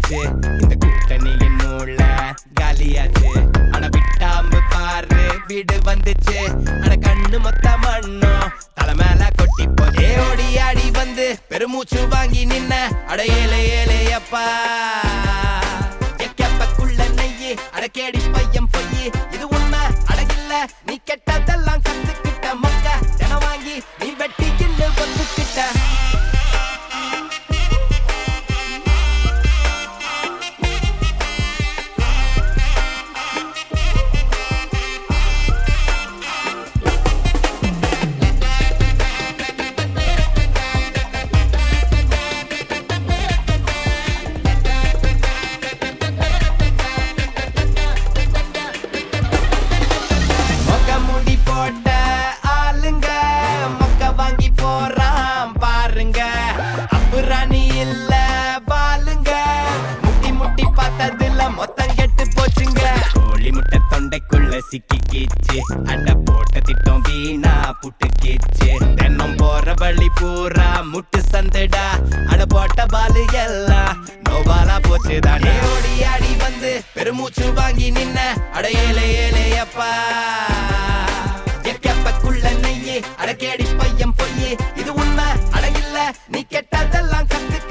ஆச்சு இந்த கூட்டணியின் மூள காலியாச்சு ஆனா விட்டாம்பு பாரு வீடு வந்துச்சு ஆனா கண்ணு மொத்த மண்ணும் தலை மேல கொட்டி போதே ஓடி ஆடி வந்து பெருமூச்சு வாங்கி நின்ன அட ஏலே ஏலே அப்பா எக்கப்பக்குள்ள நெய்யி அட கேடி பையன் பொய்யி இது உண்மை அடகில்ல நீ கெட்டதெல்லாம் கத்துக்கிட்ட மொக்க தினம் வாங்கி நீ வெட்டி கிண்டு வந்துக்கிட்ட மொக்க முடி போட்ட ஆளுங்க மொக்க வாங்கி போறான் பாருங்க அப்புறாணி இல்ல பாலுங்க முட்டி முட்டி பார்த்ததுல மொத்தம் கெட்டு போச்சுங்க கோழி முட்டை தொண்டைக்குள்ள சிக்கிக்கிச்சு அட போட்ட திட்டம் வீணா புட்டு கீச்சு தென்னம் போற வழி பூரா முட்டு சந்துடா அட போட்ட பாலு எல்லாம் நோபாலா போச்சுதானே ஓடி ஆடி வந்து பெருமூச்சு வாங்கி நின்ன அட ஏலே ஏலே அப்பா எக்கப்பக்குள்ள நெய்யி அட கேடி பையன் பொய்யி இது உண்மை அட இல்ல நீ கெட்டதெல்லாம் கத்து